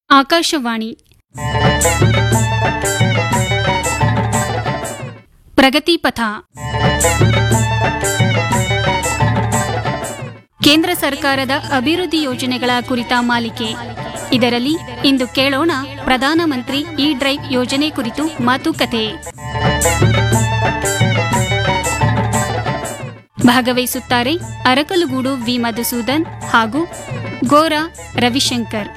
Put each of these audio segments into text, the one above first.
ಆಕಾಶವಾಣಿ ಪ್ರಗತಿ ಪಥ ಕೇಂದ್ರ ಸರ್ಕಾರದ ಅಭಿವೃದ್ಧಿ ಯೋಜನೆಗಳ ಕುರಿತ ಮಾಲಿಕೆ ಇದರಲ್ಲಿ ಇಂದು ಕೇಳೋಣ ಪ್ರಧಾನಮಂತ್ರಿ ಇ ಡ್ರೈವ್ ಯೋಜನೆ ಕುರಿತು ಮಾತುಕತೆ ಭಾಗವಹಿಸುತ್ತಾರೆ ಅರಕಲಗೂಡು ವಿ ಮಧುಸೂದನ್ ಹಾಗೂ ಗೋರಾ ರವಿಶಂಕರ್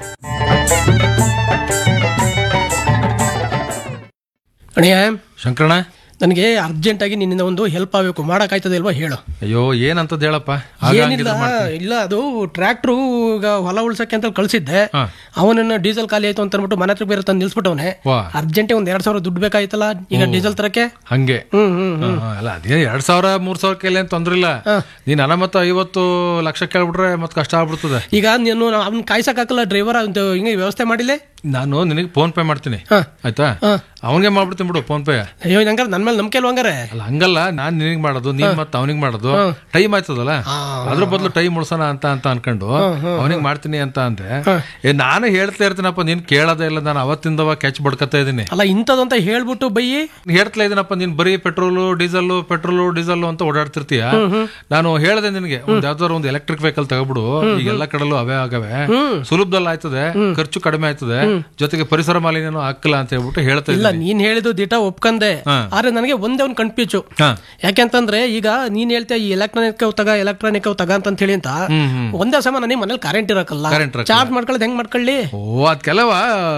ಅಣ್ಣಯ್ಯ ಶಂಕರಣ ನನಗೆ ಅರ್ಜೆಂಟಾಗಿ ನಿನ್ನಿಂದ ಒಂದು ಹೆಲ್ಪ್ ಆಗಬೇಕು ಮಾಡೋಕ್ಕಾಯ್ತದೆ ಇಲ್ವಾ ಹೇಳು ಅಯ್ಯೋ ಏನಂತದ್ ಹೇಳಪ್ಪ ಆಗ ಏನಿಲ್ಲ ಹಂಗಿದ್ರೆ ಮಾಡ್ತೀನಿ. ಇಲ್ಲ ಅದು ಟ್ರ್ಯಾಕ್ಟ್ರು ಈಗ ಹೊಲ ಉಳ್ಸಕ್ಕೆ ಅಂತ ಕಳ್ಸಿದ್ದೆ ಹಾ. ಅವನನ್ನ ಡೀಸೆಲ್ ಖಾಲಿ ಆಯ್ತು ಅಂತ ಅಂದ್ಬಿಟ್ಟು ಮನೆ ಹತ್ರ ಬೇರೆ ತಂದು ನಿಲ್ಸ್ಬಿಟ್ಟವನೆ ವಾ ಅರ್ಜೆಂಟಿಗೆ ಒಂದ್ ಎರಡ್ ಸಾವಿರ ದುಡ್ಡು ಬೇಕಾಯ್ತಲ್ಲ ಈಗ ಡೀಸೆಲ್ ತರಕ್ಕೆ ಹಂಗೆ ಹ್ಮ್ ಹ್ಮ್ ಹಾ, ಹಾ, ಅಲ್ಲ ಅದೇ ಎರಡ್ ಸಾವಿರ ಮೂರ್ ಸಾವಿರ ಕೇಳಿ ಅಂತ ತೊಂದ್ರೆ ಇಲ್ಲ ನೀನ್ ಅನಮತ್ತ ಐವತ್ತು ಲಕ್ಷ ಕೇಳ್ಬಿಟ್ರೆ ಮತ್ ಕಷ್ಟ ಆಗ್ಬಿಡ್ತದೆ ಈಗ ನೀನು ಅವ್ನ ಕಾಯ್ಸಕ್ಕಾಗಲ್ಲ ಡ್ರೈವರ್ ಅಂತ ಹಿಂಗೆ ವ್ಯವಸ್ಥೆ ಮಾಡಿಲ್ಲ ನಾನು ನಿನಗೆ ಫೋನ್ ಪೇ ಮಾಡ್ತೀನಿ ಹಾ. ಆಯ್ತಾ ಹಾ. ಅವನಿಗೆ ಮಾಡ್ಬಿಡ್ತೀನಿ ಬಿಡು ಫೋನ್ ಪೇ ಅಯ್ಯೋ ನಂಗಾರ ನನ್ ಮೇಲೆ ನಂಬಿಕೆ ಅಲ್ವಾ ಹಂಗಾರೆ ಅಲ್ಲ ಹಂಗಲ್ಲ ನಾನ್ ನಿನಗ್ ಮಾಡೋದು ನೀನ್ ಮತ್ತೆ ಅವನಿಗೆ ಮಾಡೋದು ಟೈಮ್ ಆಯ್ತದಲ್ಲ ಅದ್ರ ಬದಲು ಟೈಮ್ ಉಳ್ಸೋಣ ಅಂತ ಅಂತ ಅನ್ಕೊಂಡು ಅವನಿಗೆ ಮಾಡ್ತೀನಿ ಅಂತ ಅಂದ್ರೆ ಏ ನಾನು ಹೇಳ್ತಾ ಇರ್ತೀನಪ್ಪ ನೀನ್ ಕೇಳೋದೇ ಇಲ್ಲ ನಾನು ಅವತ್ತಿಂದವ ಕ್ಯಾಚ್ ಬಡ್ಕತ್ತಾ ಇದೀನಿ ಅಲ್ಲ ಇಂಥದ್ದು ಅಂತ ಹೇಳ್ಬಿಟ್ಟು ಬೈಯಿ ಹೇಳ್ತಾ ಇದೀನಪ್ಪ ನೀನ್ ಬರೀ ಪೆಟ್ರೋಲು ಡೀಸೆಲ್ ಪೆಟ್ರೋಲು ಡೀಸೆಲ್ ಅಂತ ಓಡಾಡ್ತಿರ್ತೀಯ ನಾನು ಹೇಳ್ದೆ ನಿನಗೆ ಒಂದ್ ಯಾವ್ದಾದ್ರು ಒಂದು ಎಲೆಕ್ಟ್ರಿಕ್ ವೆಹಿಕಲ್ ತಗೊಬಿಡು ಈಗ ಎಲ್ಲ ಕಡೆಲ್ಲೂ ಅವೇ ಆಗವೆ ಸುಲಭದಲ್ಲಿ ಆಯ್ತದೆ ಖರ್ಚು ಕಡಿಮೆ ಆಯ್ತದೆ ಜೊತೆಗೆ ಪರಿಸರ ಮಾಲಿನ್ಯನೂ ಹಾಕಲ್ಲ ಅಂತ ಹೇಳ್ಬಿಟ್ಟು ಹೇಳ್ತಾ ಇಲ್ಲ ಇದ್ದೀನಿ ನೀನ್ ಹೇಳಿದ್ದು ದಿಟ ಒಪ್ಕಂದೆ ಆದ್ರೆ ನನಗೆ ಒಂದೇ ಒಂದು ಕನ್ಫ್ಯೂಸು ಹಾ. ಯಾಕೆಂತಂದ್ರೆ ಈಗ ನೀನ್ ಹೇಳ್ತೀಯ ಈ ಎಲೆಕ್ಟ್ರಾನಿಕ್ ತಗ ಎಲೆಕ್ಟ್ರಾನಿಕ್ ತಗ ಅಂತ ಹೇಳಿ ಅಂತ ಒಂದೇ ಸಮ ನನಗೆ ಮನೇಲಿ ಕರೆಂಟ್ ಇರಕಲ್ಲ Current ಇರಕ್ಕಲ್ಲ. ಚಾರ್ಜ್ ಮಾಡ್ಕೊಳ್ಳೋದು ಹೆಂಗ್ ಮಾಡ್ಕೊಳ್ಳಿ ಓ ಅದ್ ಕೆಲವ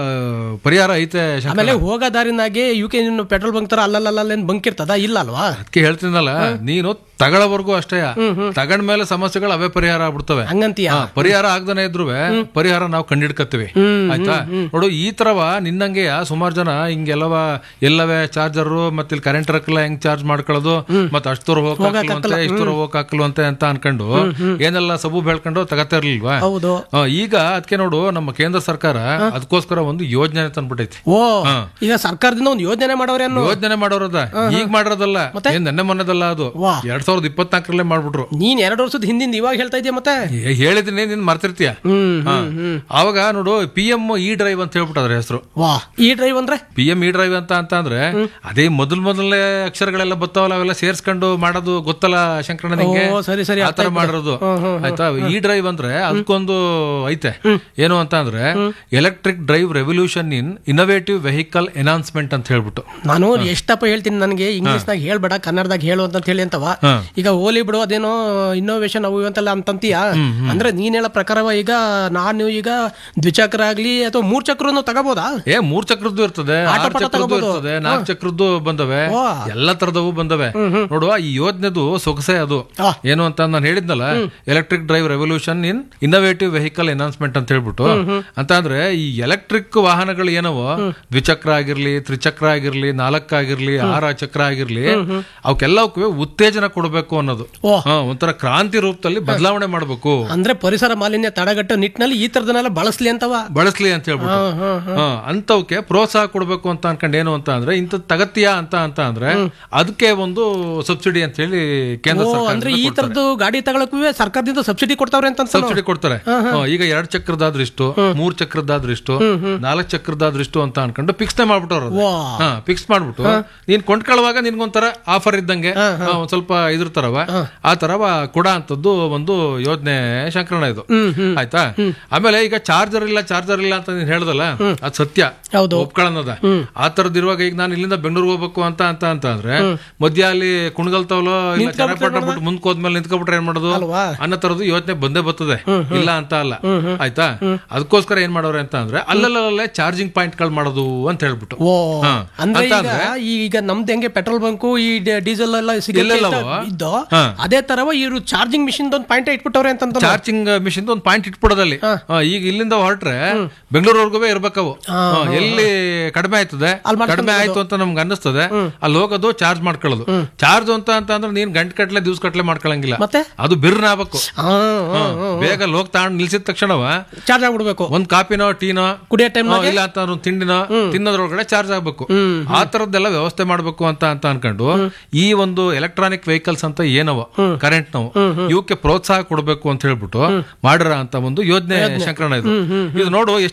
ಪರಿಹಾರ ಐತೆ ಶಂಕರ. ಆಮೇಲೆ ಹೋಗೋ ದಾರಿನಾಗೆ ಯು ಕೆ ಪೆಟ್ರೋಲ್ ಬಂಕ್ ತರ ಅಲ್ಲಲ್ಲ ಬಂಕ್ ಇರ್ತದ ಇಲ್ಲ ಅಲ್ವಾ ಅದಕ್ಕೆ ಹೇಳ್ತೀನಲ್ಲ ನೀನು ತಗೊಳ್ಳೋವರೆಗೂ ಅಷ್ಟೇ ತಗೊಂಡ್ಮೇಲೆ ಸಮಸ್ಯೆಗಳು ಅವೇ ಪರಿಹಾರ ಆಗ್ಬಿಡ್ತವೆ ಹಂಗಂತೀಯ ಹಾ, ಪರಿಹಾರ ಆಗ್ದನೆ ಇದ್ರು ಪರಿಹಾರ ನಾವು ಕಂಡಿಡ್ಕತ್ತೀವಿ ಆಯ್ತಾ ನೋಡು ಈ ತರವ ನಿನ್ನಂಗೆ ಸುಮಾರು ಜನ ಹಿಂಗೆಲ್ಲವ ಎಲ್ಲವೇ ಚಾರ್ಜರ್ ಮತ್ತೆ ಇಲ್ಲಿ ಕರೆಂಟ್ ಇರಕ್ಕಲ್ಲ ಹೆಂಗ್ ಚಾರ್ಜ್ ಮಾಡ್ಕೊಳ್ಳೋದು ಮತ್ತೆ ಅಷ್ಟು ದೂರ ಹೋಗಕ್ಕೆ ಇಷ್ಟು ದೂರ ಹೋಗಕ್ಕಾಕಲ್ವಂತೆ ಅಂತ ಅನ್ಕೊಂಡು ಏನೆಲ್ಲ ಸಬು ಬೆಳ್ಕೊಂಡು ತಗತಾ ಇರ್ಲಿಲ್ವಾ ಹೌದು ಆ, ಈಗ ಅದಕ್ಕೆ ನೋಡು ನಮ್ಮ ಕೇಂದ್ರ ಸರ್ಕಾರ ಅದಕ್ಕೋಸ್ಕರ ಒಂದು ಯೋಜನೆ ತಂದ್ಬಿಟ್ಟೈತಿ ಓ ಈಗ ಸರ್ಕಾರದಿಂದ ಒಂದು ಯೋಜನೆ ಮಾಡೋರೆ ಅನ್ನೋ ಯೋಜನೆ ಮಾಡೋರದ ಈಗ ಮಾಡಿರೋದಲ್ಲ ಏನ್ ನೆನ್ನೆ ಮೊನ್ನೆದಲ್ಲ ಅದು ವಾ. ಎರಡ್ ಸಾವಿರದ ಇಪ್ಪತ್ನಾಲ್ಕರಲ್ಲೇ ಮಾಡ್ಬಿಟ್ರು ನೀನ್ ಎರಡು ವರ್ಷದ ಹಿಂದಿಂದ ಇವಾಗ ಹೇಳ್ತಾ ಇದೀಯ ಮತ್ತೆ ಏ- ಹೇಳಿದ್ದೀನಿ ನೀನ್ ಮರ್ತಿರ್ತೀಯ ಹ್ಮ್ ಹಾ. ಅವಾಗ ನೋಡು ಪಿ ಎಂ ಇ ಡ್ರೈವ್ ಅಂತ ಹೇಳ್ಬಿಟ್ಟು ಅದ್ರ ಹೆಸರು ವಾ ಈ ಡ್ರೈವ್ ಅಂದ್ರೆ ಪಿ ಎಂ ಇ ಡ್ರೈವ್ ಅಂತ ಅಂತ ಅಂದ್ರೆ ಅದೇ ಮೊದಲ್ ಮೊದಲನೇ ಅಕ್ಷರಗಳೆಲ್ಲ ಬರ್ತಾವಲ್ಲ ಅವೆಲ್ಲ ಸೇರ್ಸ್ಕೊಂಡು ಮಾಡೋದು ಗೊತ್ತಲ್ಲ ಶಂಕರಣ್ಣ ನಿಂಗೆ ಓ ಸರಿ ಸರಿ ಆತರ ಮಾಡಿರೋದು ಆಯ್ತಾ ಈ ಡ್ರೈವ್ ಅಂದ್ರೆ ಅದಕ್ಕೊಂದು ಐತೆ ಏನು ಅಂತ ಅಂದ್ರೆ electric drive revolution in innovative vehicle announcement ಅಂತ ಹೇಳ್ಬಿಟ್ಟು ನಾನು ಎಷ್ಟಪ್ಪ ಹೇಳ್ತೀನಿ ನನಗೆ ಇಂಗ್ಲಿಷ್ನಾಗ ಹೇಳ್ಬೇಡ ಕನ್ನಡದಾಗ ಹೇಳು ಅಂತ ಹೇಳಿ ಅಂತವ ಈಗ ಓಲಿ ಬಿಡು ಅದೇನೋ ಇನ್ನೋವೇಷನ್ ಅವು ಇವು ಅಂತೆಲ್ಲ ಅಂತಂತೀಯ ಅಂದ್ರೆ ನೀನ್ ಹೇಳೋ ಪ್ರಕಾರವ ಈಗ ನಾನು ಈಗ ದ್ವಿಚಕ್ರ ಆಗ್ಲಿ ಅಥವಾ ಮೂರ್ ಚಕ್ರನು ತಗೋಬೋದಾ ಏ ಮೂರ್ ಚಕ್ರದ್ದು ಇರ್ತದೆ ಆರು ಚಕ್ರದ್ದು ಇರ್ತದೆ ನಾಲ್ಕು ಚಕ್ರದ್ದು ಬಂದವೆ ವಾ. ಎಲ್ಲಾ ತರದವು ಬಂದವೆ ನೋಡುವ ಈ ಯೋಜನೆದು ಸೊಗಸೆ ಅದು ಆ. ಏನು ಅಂತ ನಾನು ಹೇಳಿದ್ನಲ್ಲ electric drive revolution in innovative vehicle announcement ಅಂತ ಹೇಳ್ಬಿಟ್ಟು ಅಂತ ಅಂದ್ರೆ ಈ ಎಲೆಕ್ಟ್ರಿಕ್ ವಾಹನಗಳು ಏನವೋ ದ್ವಿಚಕ್ರ ಆಗಿರ್ಲಿ ತ್ರಿಚಕ್ರ ಆಗಿರ್ಲಿ ನಾಲ್ಕಾಗಿರ್ಲಿ ಆರ ಚಕ್ರ ಆಗಿರ್ಲಿ ಅವಕ್ಕೆಲ್ಲವಕ್ಕೂ ಉತ್ತೇಜನ ಕೊಡಬೇಕು ಅನ್ನೋದು ಓ. ಹಾ, ಒಂಥರ ಕ್ರಾಂತಿ ರೂಪದಲ್ಲಿ ಬದಲಾವಣೆ ಮಾಡಬೇಕು ಅಂದ್ರೆ ಪರಿಸರ ಮಾಲಿನ್ಯ ತಡೆಗಟ್ಟೋ ನಿಟ್ಟಿನಲ್ಲಿ ಈ ತರದನ್ನೆಲ್ಲ ಬಳಸ್ಲಿ ಅಂತವ ಬಳಸ್ಲಿ ಅಂತ ಹೇಳ್ಬಿಟ್ಟು ಹಾ, ಅಂತವಕ್ಕೆ ಪ್ರೋತ್ಸಾಹ ಕೊಡ್ಬೇಕು ಅಂತ ಅನ್ಕೊಂಡು ಏನು ಅಂತ ಅಂದ್ರೆ ಇಂಥ ತಗತ್ತೀಯ ಅಂತ ಅಂತ ಅಂದ್ರೆ ಅದಕ್ಕೆ ಒಂದು ಸಬ್ಸಿಡಿ ಅಂತ ಹೇಳಿ ಕೇಂದ್ರ ಓ ಸರ್ಕಾರ ಅಂದ್ರೆ ಈ ತರದ್ದು ಗಾಡಿ ತಗೊಳಕ್ಕೂ ಸರ್ಕಾರದಿಂದ ಸಬ್ಸಿಡಿ ಕೊಡ್ತಾವ್ರೆ ಅಂತ ಅನ್ಸಲ್ಲ? ಸಬ್ಸಿಡಿ ಕೊಡ್ತಾರೆ ಹಾ, ಈಗ ಎರಡ್ ಚಕ್ರದಾದ್ರೂ ಇಷ್ಟು ಮೂರ್ ಚಕ್ರದಾದ್ರೂ ಇಷ್ಟು ನಾಲ್ಕ್ ಚಕ್ರದಾದ್ರೂ ಇಷ್ಟು ಅಂತ ಅನ್ಕೊಂಡು ಫಿಕ್ಸ್ ಮಾಡ್ಬಿಟ್ಟವ್ರು ಅದು. ವಾ ಹಾ ಫಿಕ್ಸ್ ಮಾಡ್ಬಿಟ್ಟು ನೀನ್ ಕೊಂಡ್ಕೊಳ್ಳುವಾಗ ನಿನ್ಗೊಂಥರ ಆಫರ್ ಇದ್ದಂಗೆ ಹಾ, ಒಂದ್ ಸ್ವಲ್ಪ ಇದ್ರ ತರವ ಆ ತರವ ಕೊಡ ಅಂತದ್ದು ಒಂದು ಯೋಜನೆ ಶಂಕರಣ ಇದು ಆಯ್ತಾ ಆಮೇಲೆ ಈಗ ಚಾರ್ಜರ್ ಇಲ್ಲ ಚಾರ್ಜರ್ ಇಲ್ಲ ಅಂತ ನೀನ್ ಹೇಳ್ದಲ್ಲ ಅದ್ ಸತ್ಯ ಹೌದು ಒಪ್ಕೊಳ್ಳೋದ ಆ ತರದ್ ಇರುವಾಗ ಈಗ ನಾನು ಇಲ್ಲಿಂದ ಬೆಂಗಳೂರಿಗೆ ಹೋಗ್ಬೇಕು ಅಂತ ಅಂತ ಅಂತ ಅಂದ್ರೆ ಮಧ್ಯ ಅಲ್ಲಿ ಕುಣಗಲ್ತಾವಲೋ ಇಲ್ಲ ಚನ್ನಪಟ್ಟಣ ಬಿಟ್ಟು ಮುಂದಕ್ಕೆ ಹೋದ್ಮೇಲೆ ನಿಂತ್ಕೊಬಿಟ್ರೆ ಏನ್ ಮಾಡೋದು ಅಲ್ವಾ ಅನ್ನೋ ತರದ್ದು ಯೋಚನೆ ಬಂದೇ ಬರ್ತದೆ ಇಲ್ಲ ಅಂತ ಅಲ್ಲ ಆಯ್ತಾ ಅದಕ್ಕೋಸ್ಕರ ಏನ್ ಮಾಡೋರೆ ಅಂತ ಅಂದ್ರೆ ಅಲ್ಲಲ್ಲೇ ಚಾರ್ಜಿಂಗ್ ಪಾಯಿಂಟ್ ಗಳು ಮಾಡೋದು ಅಂತ ಹೇಳ್ಬಿಟ್ಟು ಓ ಹಾ. ಅಂದ್ರೆ ಅಂತ ಈಗ ಈಗ ನಮ್ದು ಹೆಂಗೆ ಪೆಟ್ರೋಲ್ ಬಂಕು ಈ ಡ- ಡೀಸೆಲ್ ಎಲ್ಲ ಸಿಗುತ್ತೆ ಎಲ್ಲೆಲ್ಲವೋ? ಅಂತ ಇದ್ದು ಹಾ. ಅದೇ ತರವ ಇವರು ಚಾರ್ಜಿಂಗ್ ಮಿಷಿನ್ ಒಂದು ಪಾಯಿಂಟ್ ಇಟ್ಬಿಟ್ಟವ್ರೆ ಅಂತ ಅಂತ ಚಾರ್ಜಿಂಗ್ ಮಿಷಿನ್ ಒಂದು ಪಾಯಿಂಟ್ ಇಟ್ಬಿಡೋದಲ್ಲಿ ಹಾ, ಈಗ ಇಲ್ಲಿಂದ ಹೊರಟ್ರೆ ಬೆಂಗಳೂರವರೆಗೂ ಇರ್ಬೇಕವು ಹಾ, ಎಲ್ಲಿ ಕಡಿಮೆ ಆಯ್ತದೆ ಕಡಿಮೆ ಆಯ್ತು ಅಂತ ನಮ್ಗೆ ಅನ್ನಿಸ್ತದೆ ಅಲ್ಲಿ ಹೋಗೋದು ಚಾರ್ಜ್ ಮಾಡ್ಕೊಳ್ಳೋದು ಚಾರ್ಜ್ ಅಂತ ಅಂತ ಅಂದ್ರೆ ನೀನ್ ಗಂಟೆ ಕಟ್ಲೆ ದಿವ್ಸ ಕಟ್ಲೆ ಮಾಡ್ಕೊಳಂಗಿಲ್ಲ ಮತ್ತೆ ಅದು ಬಿರ್ನ ಆಗ್ಬೇಕು ಹಾ, ಹಾ, ಹಾ, ಬೇಗ ಲೋಕ್ ತಗೊಂಡ್ ನಿಲ್ಸಿದ ತಕ್ಷಣವ ಚಾರ್ಜ್ ಆಗ್ಬಿಡ್ಬೇಕು ಒಂದ್ ಕಾಪಿನೋ ಟೀನೋ ಕುಡಿಯೋ ಟೈಮ್ ಹಾ, ಇಲ್ಲ ಅಂತ ಒಂದು ತಿಂಡಿನೋ ತಿನ್ನೋದ್ರೊಳಗಡೆ ಚಾರ್ಜ್ ಆಗ್ಬೇಕು ಆ ತರದ್ದೆಲ್ಲ ವ್ಯವಸ್ಥೆ ಮಾಡ್ಬೇಕು ಅಂತ ಅಂತ ಅನ್ಕೊಂಡು ಈ ಒಂದು ಎಲೆಕ್ಟ್ರಾನಿಕ್ ವೆಹಿಕಲ್ಸ್ ಅಂತ ಏನವ ಕರೆಂಟ್ ನಾವು ಇವಕ್ಕೆ ಪ್ರೋತ್ಸಾಹ ಕೊಡಬೇಕು ಅಂತ ಹೇಳ್ಬಿಟ್ಟು ಮಾಡಿರ ಅಂತ ಒಂದು ಯೋಜನೆ ಶಂಕರಣ ಇದು ಇದು ನೋಡು